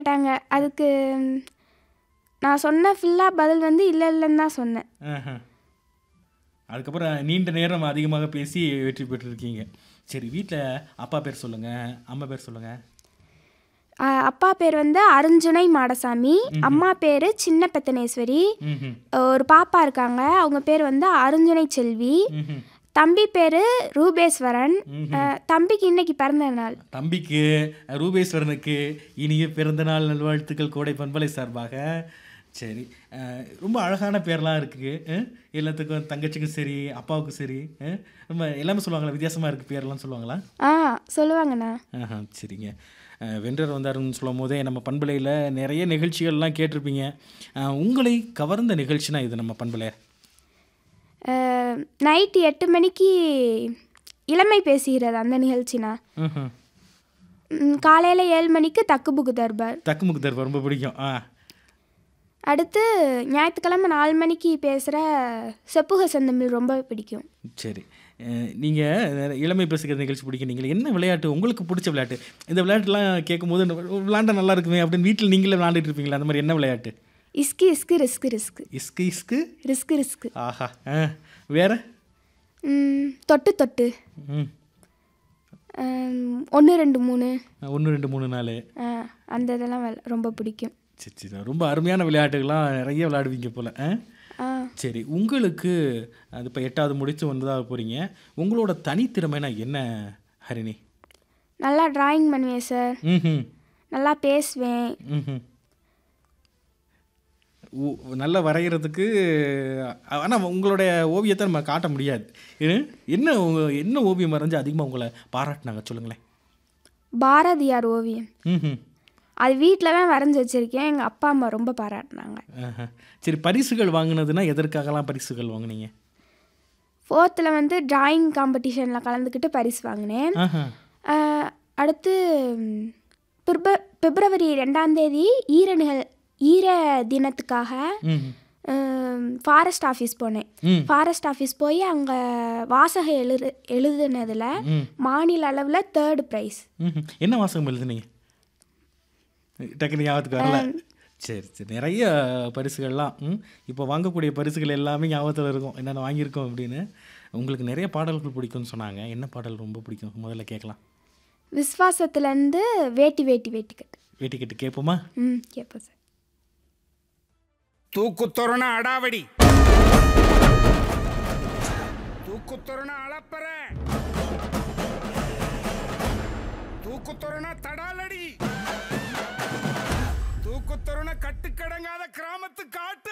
கேட்டாங்க அதுக்கு ம், நான் சொன்ன ஃபுல்லாக பதில் வந்து இல்லை இல்லைன்னு தான் சொன்னேன் ஆஹா. அதுக்கப்புறம் நீண்ட நேரம் அதிகமாக பேசி வெற்றி பெற்றிருக்கீங்க சரி வீட்டில் அப்பா பேர் சொல்லுங்கள் அம்மா பேர் சொல்லுங்கள் ஆ, அப்பா பேர் வந்து அருஞ்சுனை மாடசாமி அம்மா பேர் சின்ன பெத்தனேஸ்வரி ம்ஹும். ஒரு பாப்பா இருக்காங்க அவங்க பேர் வந்து அருஞ்சுனை செல்வி ம்ஹும். தம்பி பேர் ரூபேஸ்வரன் ம்ஹும். ஆ, தம்பிக்கு இன்னைக்கு பிறந்த நாள் தம்பிக்கு ரூபேஸ்வரனுக்கு இனிய பிறந்தநாள் நல்வாழ்த்துக்கள் கோடை பண்பலை சார்பாக சரி அஹ், ரொம்ப அழகான பேர்லாம் இருக்குது அஹ், எல்லாத்துக்கும் தங்கச்சிக்கும் சரி அப்பாவுக்கும் சரி அஹ், ரொம்ப எல்லாமே சொல்லுவாங்களா வித்தியாசமாக இருக்குது பேர்லாம் சொல்லுவாங்களா ஆ சொல்லுவாங்கண்ணா ஆஹா சரிங்க அஹ், வென்றர் வந்தாருன்னு சொல்லும் போதே நம்ம பண்பலையில் நிறைய நிகழ்ச்சிகள்லாம் கேட்டிருப்பீங்க அஹ், உங்களை கவர்ந்த நிகழ்ச்சினா இது நம்ம பண்பலை நைட்டு எட்டு மணிக்கு இளமை பேசுகிறது அந்த நிகழ்ச்சிண்ணா ம்ஹும். காலையில் ஏழு மணிக்கு தக்கு புக்கு தர்பார் தக்குமுக்கு தர்பா ரொம்ப பிடிக்கும் ஆ அடுத்து ஞாயிற்றுக்கிழமை நாலு மணிக்கு பேசுகிற செப்புக செந்தமிழ் ரொம்ப பிடிக்கும் சரி நீங்கள் இளமை பேசுகிற நிகழ்ச்சி பிடிக்கும் நீங்கள் என்ன விளையாட்டு உங்களுக்கு பிடிச்ச விளையாட்டு இந்த விளையாட்டுலாம் கேட்கும்போது விளையாண்டா நல்லா இருக்குமே அப்படின்னு வீட்டில் நீங்களே விளையாண்டுட்டு இருப்பீங்களா அந்த மாதிரி என்ன விளையாட்டு இஸ்கு இஸ்கு ரிஸ்கு ரிஸ்கு இஸ்கு இஸ்கு ரிஸ்கு ரிஸ்கு ஆஹா ஆ வேற ம், தொட்டு தொட்டு ம் ஒன்று ரெண்டு மூணு ஒன்று ரெண்டு மூணு நாலு ஆ, அந்த இதெல்லாம் வெள- ரொம்ப பிடிக்கும் சரி சரி ரொம்ப அருமையான விளையாட்டுகள்லாம் நிறைய விளையாடுவீங்க போல் ஆ ஆ சரி உங்களுக்கு அது இப்போ எட்டாவது முடிச்சு ஒன்பதாவது போகிறீங்க உங்களோட தனித்திறமைனா என்ன ஹரிணி நல்லா டிராயிங் பண்ணுவேன் சார் ம் நல்லா பேசுவேன் ம் நல்லா வரைகிறதுக்கு ஆனால் உங்களுடைய ஓவியத்தை நம்ம காட்ட முடியாது ஏன்? என்ன உங்க- என்ன ஓவியம் வரைஞ்சு அதிகமாக உங்களை பாராட்டினாங்க சொல்லுங்களேன் பாரதியார் ஓவியம் ம் அது வீட்டில் தான் வரைஞ்சி வச்சுருக்கேன் எங்கள் அப்பா அம்மா ரொம்ப பாராட்டினாங்க ஆஹா. சரி பரிசுகள் வாங்கினதுன்னா எதற்காகலாம் பரிசுகள் வாங்குனீங்க ஃபோர்த்தில் வந்து டிராயிங் காம்படிஷனில் கலந்துக்கிட்டு பரிசு வாங்கினேன் ஆஹா ஆ, அடுத்து ம், பிப்ர பிப்ரவரி ரெண்டாம் தேதி ஈர நிகழ் ஈர தினத்துக்காக ம் ஃபாரஸ்ட் ஆஃபீஸ் போனேன் ம் ஃபாரஸ்ட் ஆஃபீஸ் போய் அங்கே வாசகம் எழுது எழுதுனதில் ம் மாநில அளவில் தேர்டு ப்ரைஸ் ம்ஹும். என்ன வாசகம் எழுதுனீங்க டக்குனு ஞாபகத்துக்கு வரல சரி சரி நிறைய பரிசுகள்லாம் ம் இப்போ வாங்கக்கூடிய பரிசுகள் எல்லாமே ஞாபகத்தில் இருக்கும் என்னென்ன வாங்கியிருக்கோம் அப்படின்னு உங்களுக்கு நிறைய பாடல்கள் பிடிக்கும்னு சொன்னாங்க என்ன பாடல் ரொம்ப பிடிக்கும் முதல்ல கேட்கலாம் விஸ்வாசத்துலேருந்து வேட்டி வேட்டி வேட்டிக்கட்டு வேட்டி கட்டு கேட்போமா ம் கேட்போம் சார் தூக்குத்தொரண அடாவடி தூக்குத்தொரண அளப்பற தூக்குத்தொரண தடாலடி தூக்குத்தொரண கட்டுக்கடங்காத கிராமத்து காட்டு